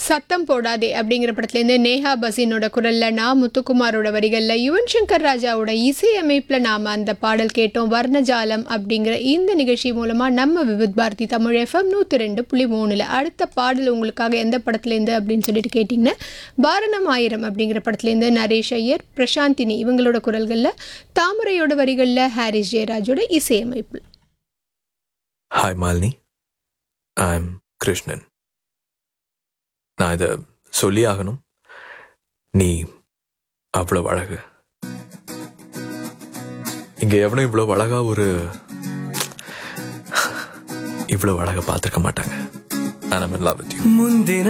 சத்தம் போடாதே அப்படிங்கிற படத்துலேருந்து நேஹா பசீனோட குரல்ல நான் முத்துக்குமாரோட வரிகளில் யுவன் சங்கர் ராஜாவோட இசையமைப்பில் நாம் அந்த பாடல் கேட்டோம் வர்ணஜாலம் அப்படிங்கிற இந்த நிகழ்ச்சி மூலமாக நம்ம விவித் பாரதி தமிழ் எஃப்எம் நூற்றி ரெண்டு புள்ளி மூணில் அடுத்த பாடல் உங்களுக்காக எந்த படத்துலேருந்து அப்படின்னு சொல்லிட்டு கேட்டிங்கன்னா பாரணம் ஆயிரம் அப்படிங்கிற படத்துலேருந்து நரேஷ் ஐயர் பிரசாந்தினி இவங்களோட குரல்களில் தாமரையோட வரிகளில் ஹாரிஸ் ஜெயராஜோட இசையமைப்பு hi Malini I am Krishnan நான் இதை சொல்லி ஆகணும் நீ அவ்வளவு அழகு இங்க எவனும் இவ்வளவு அழகா ஒரு இவ்வளவு அழகா பார்த்திருக்க மாட்டாங்க நான் லவ் வித் யூ ಮುಂದಿನ